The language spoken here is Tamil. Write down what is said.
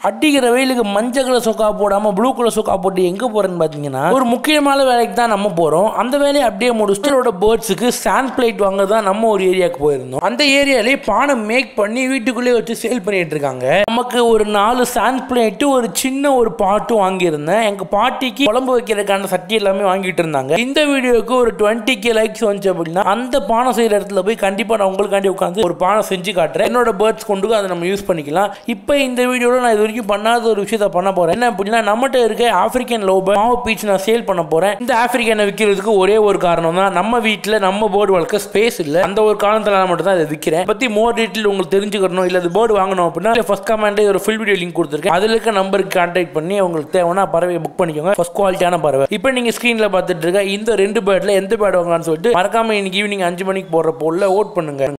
அடிக்கிற வெயிலுக்கு மஞ்சள் கலர் சொக்கா போடாம ப்ளூ கலர் சொக்கா போட்டு எங்க போறேன்னு பாத்தீங்கன்னா ஒரு முக்கியமான வேலைக்கு தான் நம்ம போறோம் அந்த வேலையை அப்படியே முடிச்சுட்டு பேர்ட்ஸுக்கு சாண்ட் பிளேட் வாங்க தான் நம்ம ஒரு ஏரியாவுக்கு போயிருந்தோம் அந்த ஏரியாலே பானை மேக் பண்ணி வீட்டுக்குள்ளே வச்சு சேல் பண்ணிட்டு இருக்காங்க நமக்கு ஒரு நாலு சாண்ட் பிளேட்டு ஒரு சின்ன ஒரு பாட்டும் வாங்கியிருந்தேன் எங்க பாட்டிக்கு குழம்பு வைக்கிறதுக்கான சட்டி எல்லாமே வாங்கிட்டு இருந்தாங்க இந்த வீடியோக்கு ஒரு டுவெண்ட்டி கே லைக்ஸ் வந்துச்சு அப்படின்னா அந்த பானை செய்யற இடத்துல போய் கண்டிப்பா நான் உங்களுக்காண்டி உட்காந்து ஒரு பானை செஞ்சு காட்டுறேன் என்னோட பேர்ட்ஸ் கொண்டு அதை நம்ம யூஸ் பண்ணிக்கலாம் இப்போ இந்த வீடியோவில் நான் இது வரைக்கும் பண்ணாத ஒரு விஷயத்த பண்ண போறேன் என்ன அப்படின்னா நம்மகிட்ட இருக்க ஆப்பிரிக்கன் லோபர் மாவு பீச் நான் சேல் பண்ண போறேன் இந்த ஆப்பிரிக்கனை விற்கிறதுக்கு ஒரே ஒரு காரணம் தான் நம்ம வீட்டில் நம்ம போர்டு வளர்க்க ஸ்பேஸ் இல்லை அந்த ஒரு காரணத்தில் நான் மட்டும் தான் இதை விற்கிறேன் பற்றி மோர் டீட்டெயில் உங்களுக்கு தெரிஞ்சுக்கணும் இல்லை அது போர்டு வாங்கணும் அப்படின்னா ஃபர்ஸ்ட் கமெண்ட் ஒரு ஃபுல் வீடியோ லிங்க் கொடுத்துருக்கேன் அதில் இருக்க நம்பருக்கு கான்டாக்ட் பண்ணி உங்களுக்கு தேவைன்னா பறவையை புக் பண்ணிக்கோங்க ஃபர்ஸ்ட் குவாலிட்டியான பறவை இப்போ நீங்கள் ஸ்க்ரீனில் பார்த்துட்டு இருக்க இந்த ரெண்டு பேர்டில் எந்த பேர்டு வாங்கலாம்னு சொல்லிட்டு மறக்காம இன்னைக்கு ஈவினிங் அஞ்சு மணிக்கு போடுற போல ஓட் பண்ணுங்க